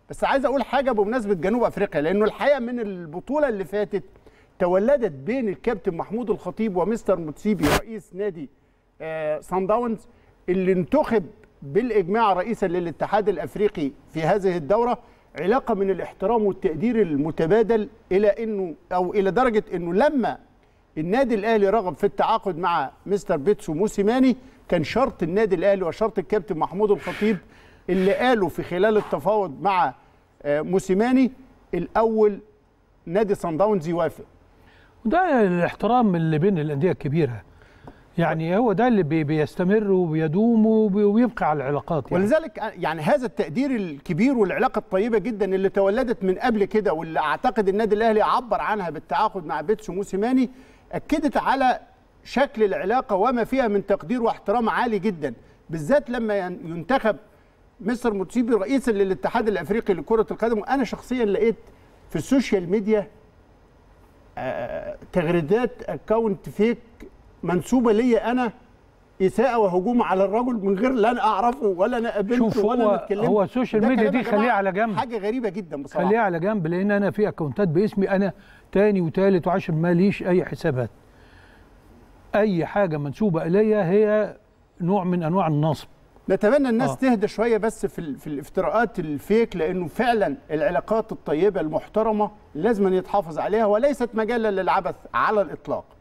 بس عايز اقول حاجه بمناسبه جنوب افريقيا لانه الحقيقه من البطوله اللي فاتت تولدت بين الكابتن محمود الخطيب ومستر موتسيبي رئيس نادي آه سان داونز اللي انتخب بالاجماع رئيسا للاتحاد الافريقي في هذه الدوره علاقه من الاحترام والتقدير المتبادل الى انه او الى درجه انه لما النادي الاهلي رغب في التعاقد مع مستر بيتسو موسيماني كان شرط النادي الاهلي وشرط الكابتن محمود الخطيب اللي قالوا في خلال التفاوض مع آه، موسيماني الاول نادي صن داونز يوافق وده الاحترام اللي بين الانديه الكبيره يعني هو ده اللي بي- بيستمر وبيدوم وبي- وبيبقى على العلاقات يعني. ولذلك يعني هذا التقدير الكبير والعلاقه الطيبه جدا اللي تولدت من قبل كده واللي اعتقد النادي الاهلي عبر عنها بالتعاقد مع بيتسو موسيماني اكدت على شكل العلاقه وما فيها من تقدير واحترام عالي جدا بالذات لما ين- ينتخب مستر موتسيبي رئيسا للاتحاد الافريقي لكره القدم وانا شخصيا لقيت في السوشيال ميديا آه، تغريدات اكونت فيك منسوبه لي انا اساءه وهجوم على الرجل من غير لا انا اعرفه ولا انا قابلته شوف ولا هو- انا اتكلمت هو السوشيال ده ميديا كلام دي يا جماعة خليها على جنب. حاجه غريبه جدا بصراحه خليها على جنب لان انا في اكونتات باسمي انا تاني وتالت وعشر ماليش اي حسابات اي حاجه منسوبه الي هي نوع من انواع النصب نتمنى الناس آه. آه. تهدى شويه بس في ال- في الافتراءات الفيك لانه فعلا العلاقات الطيبه المحترمه لازم أن يتحافظ عليها وليست مجالا للعبث على الاطلاق